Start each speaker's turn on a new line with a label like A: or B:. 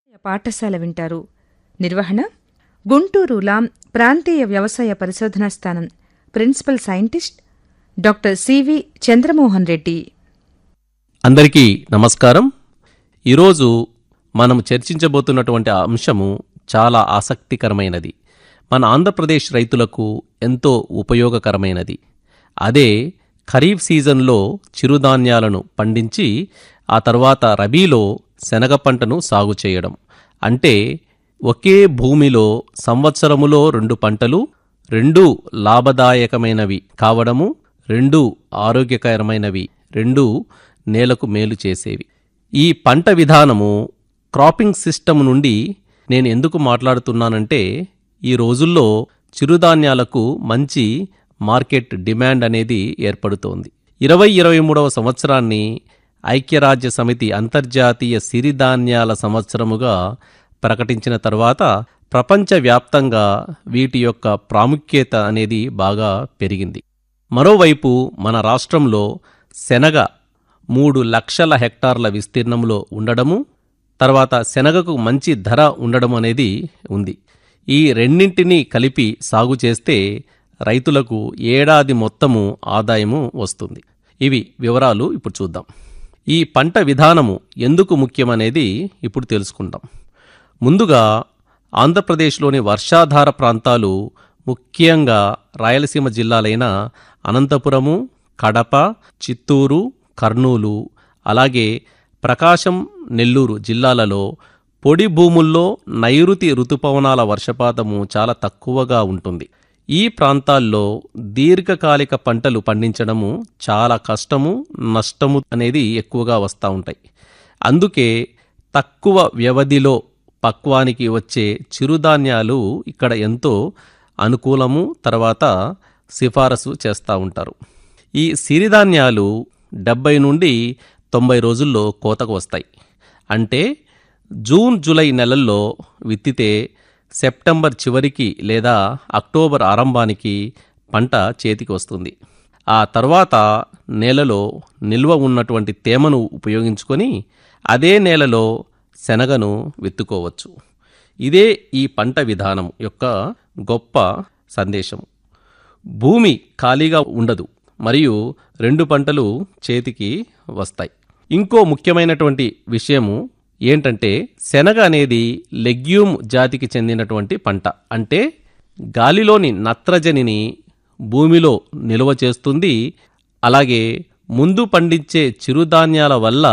A: పాఠశాల వింటారు నిర్వహణ గుంటూరు లాం ప్రాంతీయ వ్యవసాయ పరిశోధనా స్థానం principal scientist doctor CV Chandramohan Reddy
B: అందరికీ నమస్కారం ఈరోజు మనం చర్చించబోతున్నటువంటి అంశము చాలా ఆసక్తికరమైనది మన ఆంధ్రప్రదేశ్ రైతులకు ఎంతో ఉపయోగకరమైనది అదే ఖరీఫ్ సీజన్లో చిరుధాన్యాలను పండించి ఆ తర్వాత రబీలో శనగ పంటను సాగు చేయడం అంటే ఒకే భూమిలో సంవత్సరములో రెండు పంటలు రెండు లాభదాయకమైనవి కావడము రెండు ఆరోగ్యకరమైనవి రెండు నేలకు మేలు చేసేవి ఈ పంట విధానము క్రాపింగ్ సిస్టమ్ నుండి నేను ఎందుకు మాట్లాడుతున్నానంటే ఈ రోజుల్లో చిరుధాన్యాలకు మంచి మార్కెట్ డిమాండ్ అనేది ఏర్పడుతోంది ఇరవై ఇరవై మూడవ సంవత్సరాన్ని ఐక్యరాజ్య సమితి అంతర్జాతీయ సిరిధాన్యాల సంవత్సరముగా ప్రకటించిన తర్వాత ప్రపంచవ్యాప్తంగా వీటి యొక్క ప్రాముఖ్యత అనేది బాగా పెరిగింది మరోవైపు మన రాష్ట్రంలో శనగ మూడు లక్షల హెక్టార్ల విస్తీర్ణంలో ఉండడము తర్వాత శనగకు మంచి ధర ఉండడం అనేది ఉంది ఈ రెండింటినీ కలిపి సాగు చేస్తే రైతులకు ఏడాది మొత్తము ఆదాయము వస్తుంది ఇవి వివరాలు ఇప్పుడు చూద్దాం ఈ పంట విధానము ఎందుకు ముఖ్యమనేది ఇప్పుడు తెలుసుకుందాం ముందుగా ఆంధ్రప్రదేశ్లోని వర్షాధార ప్రాంతాలు ముఖ్యంగా రాయలసీమ జిల్లాలైన అనంతపురము కడప చిత్తూరు కర్నూలు అలాగే ప్రకాశం నెల్లూరు జిల్లాలలో పొడి భూముల్లో నైరుతి ఋతుపవనాల వర్షపాతము చాలా తక్కువగా ఉంటుంది ఈ ప్రాంతాల్లో దీర్ఘకాలిక పంటలు పండించడము చాలా కష్టము నష్టము అనేది ఎక్కువగా వస్తూ ఉంటాయి అందుకే తక్కువ వ్యవధిలో పక్వానికి వచ్చే చిరుధాన్యాలు ఇక్కడ ఎంతో అనుకూలము తర్వాత సిఫారసు చేస్తూ ఉంటారు ఈ సిరిధాన్యాలు డెబ్బై నుండి తొంభై రోజుల్లో కోతకు వస్తాయి అంటే జూన్ జూలై నెలల్లో విత్తితే సెప్టెంబర్ చివరికి లేదా అక్టోబర్ ఆరంభానికి పంట చేతికి వస్తుంది ఆ తర్వాత నేలలో నిల్వ ఉన్నటువంటి తేమను ఉపయోగించుకొని అదే నేలలో శనగను విత్తుకోవచ్చు ఇదే ఈ పంట విధానం యొక్క గొప్ప సందేశం భూమి ఖాళీగా ఉండదు మరియు రెండు పంటలు చేతికి వస్తాయి ఇంకో ముఖ్యమైనటువంటి విషయము ఏంటంటే శనగ అనేది లెగ్యూమ్ జాతికి చెందినటువంటి పంట అంటే గాలిలోని నత్రజనిని భూమిలో నిల్వ చేస్తుంది అలాగే ముందు పండించే చిరుధాన్యాల వల్ల